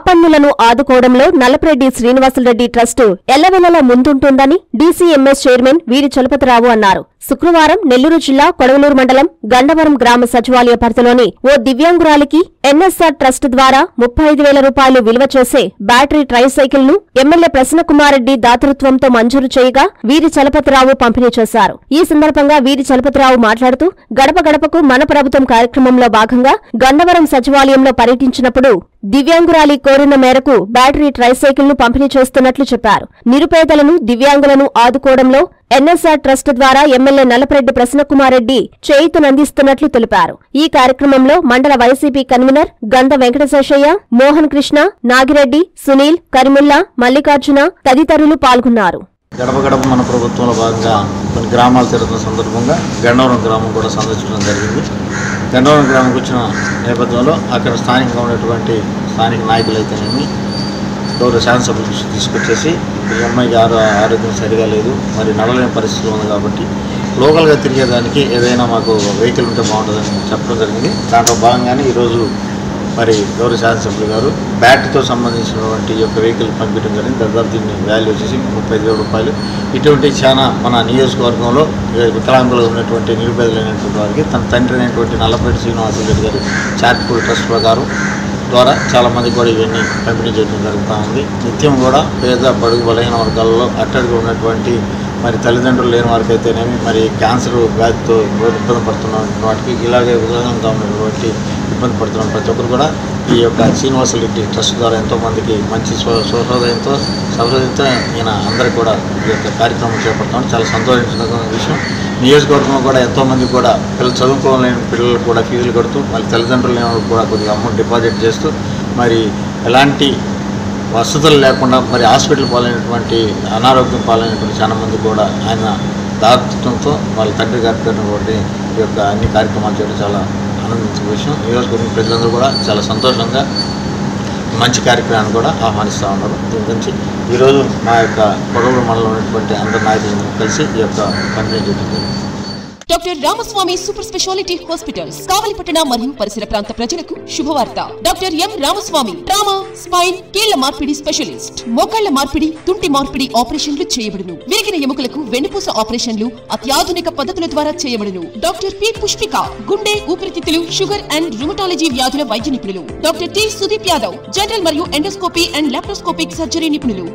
సంపన్నులను ఆదుకోవడంలో నలపరెడ్డి శ్రీనివాసులరెడ్డి ట్రస్టు ఎల్లవెల్లలా ముందుంటుందని డీసీఎంఎస్ చైర్మన్ వీరి చలపతిరావు అన్నారు శుక్రవారం నెల్లూరు జిల్లా కొడవలూరు మండలం గండవరం గ్రామ సచివాలయ పరిధిలోని ఓ దివ్యాంగురాలికి ఎన్ఎస్ఆర్ ట్రస్ట్ ద్వారా ముప్పై ఐదు వేల రూపాయలు విలువ చేసే బ్యాటరీ ట్రైసైకిల్ ను ఎమ్మెల్యే ప్రసన్నకుమారెడ్డి దాతృత్వంతో మంజూరు చేయగా వీరి చలపతిరావు పంపిణీ చేశారు ఈ సందర్భంగా వీరి చలపతిరావు మాట్లాడుతూ గడప గడపకు మన ప్రభుత్వం కార్యక్రమంలో భాగంగా గండవరం సచివాలయంలో పర్యటించినప్పుడు దివ్యాంగురాలి కోరిన మేరకు బ్యాటరీ ట్రైసైకిల్ ను పంపిణీ చేస్తున్నట్లు చెప్పారు నిరుపేదలను దివ్యాంగులను ఆదుకోవడంలో ఎన్ఎస్ఆర్ ట్రస్ట్ ద్వారా ఎమ్మెల్యే నల్లపరెడ్డి ప్రసన్నకుమారెడ్డి చేయితనందిస్తున్నట్లు తెలిపారు ఈ కార్యక్రమంలో మండల వైసీపీ కన్వీనర్ గంధ వెంకటశేషయ్య మోహన్ కృష్ణ నాగిరెడ్డి సునీల్ కరిముల్లా మల్లికార్జున తదితరులు పాల్గొన్నారు గడప గడప మన ప్రభుత్వంలో భాగంగా కొన్ని గ్రామాలు తిరుగుతున్న సందర్భంగా గండవరం గ్రామం కూడా సందర్శించడం జరిగింది గండవరం గ్రామంకి వచ్చిన నేపథ్యంలో అక్కడ స్థానికంగా ఉన్నటువంటి స్థానిక నాయకులు అయితేనేమి గౌరవ శాసనసభ దృష్టికి తీసుకొచ్చేసి ఈ అమ్మాయికి ఆరో ఆరోగ్యం సరిగా లేదు మరి నడలేని పరిస్థితి ఉంది కాబట్టి లోకల్గా తిరిగేదానికి ఏదైనా మాకు వెహికల్ ఉంటే బాగుంటుందని చెప్పడం జరిగింది దాంట్లో భాగంగానే ఈరోజు మరి గౌరవ శాసనసభ్యులు గారు బ్యాటరీతో సంబంధించినటువంటి ఈ యొక్క వెహికల్ పంపించడం జరిగింది దాదాపు దీని వాల్యూ వచ్చేసి ముప్పై ఐదు వేల రూపాయలు ఇటువంటి చాలా మన నియోజకవర్గంలో వికలాంగులు ఉన్నటువంటి నిరుపేదలైనటువంటి వారికి తన తండ్రి అయినటువంటి నల్లపేట శ్రీనివాసరెడ్డి గారి చారిటబుల్ ట్రస్ట్ ప్రకారం ద్వారా చాలామంది కూడా ఇవన్నీ పంపిణీ చేయడం జరుగుతూ ఉంది నిత్యం కూడా పేద బడుగు బలహీన వర్గాల్లో అట్టడిగా ఉన్నటువంటి మరి తల్లిదండ్రులు లేని వారికి అయితేనేమి మరి క్యాన్సర్ వ్యాధితో ఇబ్బంది పడుతున్న వాటికి ఇలాగే విధంగా ఉన్నటువంటి ఇబ్బంది పడుతున్న ప్రతి ఒక్కరు కూడా ఈ యొక్క శ్రీనివాసరెడ్డి ట్రస్ట్ ద్వారా ఎంతో మందికి మంచి స్వ- స్వహృదయంతో సహృదయంతో ఈయన అందరికీ కూడా ఈ యొక్క కార్యక్రమం చేపడతాం చాలా సంతోషించిన విషయం నియోజకవర్గంలో కూడా ఎంతో మంది కూడా పిల్లలు చదువుకోలేని పిల్లలు కూడా ఫీజులు కడుతూ మళ్ళీ తల్లిదండ్రులు లేని వాళ్ళకి కూడా కొద్దిగా అమౌంట్ డిపాజిట్ చేస్తూ మరి ఎలాంటి వసతులు లేకుండా మరి హాస్పిటల్ పాలైనటువంటి అనారోగ్యం పాలైనటువంటి చాలా మంది కూడా ఆయన దాతృత్వంతో వాళ్ళ తండ్రి గారి పేరునటువంటి ఈ యొక్క అన్ని కార్యక్రమాలు చేయడం చాలా ఆనందించే విషయం నియోజకవర్గం ప్రజలందరూ కూడా చాలా సంతోషంగా మంచి కార్యక్రమాన్ని కూడా ఆహ్వానిస్తూ ఉన్నారు దీని గురించి ఈరోజు మా యొక్క పొడవుల మనలో ఉన్నటువంటి అందరి నాయకులను కలిసి ఈ యొక్క పంపిణీ చేయడం జరిగింది doctor Ramaswamy super speciality hospitals కావలిపట్టణ మరియు పరిసర ప్రాంత ప్రజలకు శుభవార్త doctor M Ramaswamy trauma spine కీళ్ల మార్పిడి స్పెషలిస్ట్ మోకాళ్ల మార్పిడి తుంటి మార్పిడి ఆపరేషన్లు చేయబడును విరిగిన ఎముకలకు వెన్నుపూస ఆపరేషన్లు అత్యాధునిక పద్ధతుల ద్వారా చేయబడును డాక్టర్ పి పుష్పిక గుండె ఊపిరితిత్తులు షుగర్ అండ్ రుమటాలజీ వ్యాధుల వైద్య నిపుణులు doctor T Sudeep Yadav general మరియు ఎండోస్కోపీ అండ్ లాప్రోస్కోపిక్ సర్జరీ నిపుణులు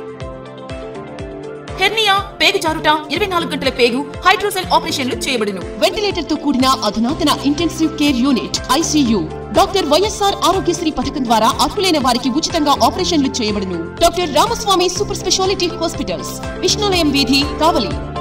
హెర్నియా పేగు జారుట ఇరవై నాలుగు గంటల పేగు హైడ్రోసెల్ ఆపరేషన్లు చేయబడును వెంటిలేటర్ తో కూడిన అధునాతన intensive care unit ICU doctor YSR Aarogyasri పథకం ద్వారా అర్హులైన వారికి ఉచితంగా ఆపరేషన్లు చేయబడును doctor Ramaswamy super speciality hospitals Vishnulayam వీధి కావలి